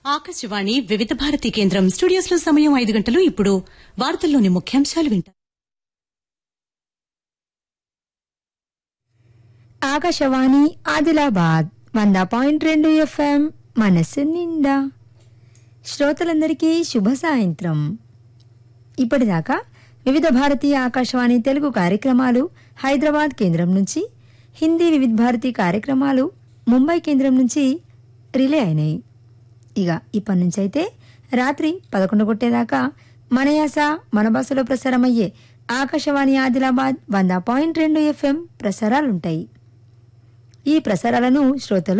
ఆకాశవాణి వివిధ భారతి కేంద్రం స్టూడియోస్ లో సమయం ఐదు గంటలు ఇప్పుడు వార్తల్లోని ముఖ్యాంశాలు వింటారు ఆకాశవాణి ఆదిలాబాద్ వంద పాయింట్ రెండు ఎఫ్ఎం మనస్సు నిండా శ్రోతలందరికీ శుభ సాయంత్రం ఇప్పటిదాకా వివిధ భారతీయ ఆకాశవాణి తెలుగు కార్యక్రమాలు హైదరాబాద్ కేంద్రం నుంచి హిందీ వివిధ భారతి కార్యక్రమాలు ముంబై కేంద్రం నుంచి రిలే అయినాయి ఇక ఇప్పటి నుంచి అయితే రాత్రి పదకొండు కొట్టేదాకా మన యాస మన భాషలో ప్రసారమయ్యే ఆకాశవాణి ఆదిలాబాద్ వంద పాయింట్ రెండు ఎఫ్ఎం ప్రసారాలుంటాయి ఈ ప్రసారాలను శ్రోతలు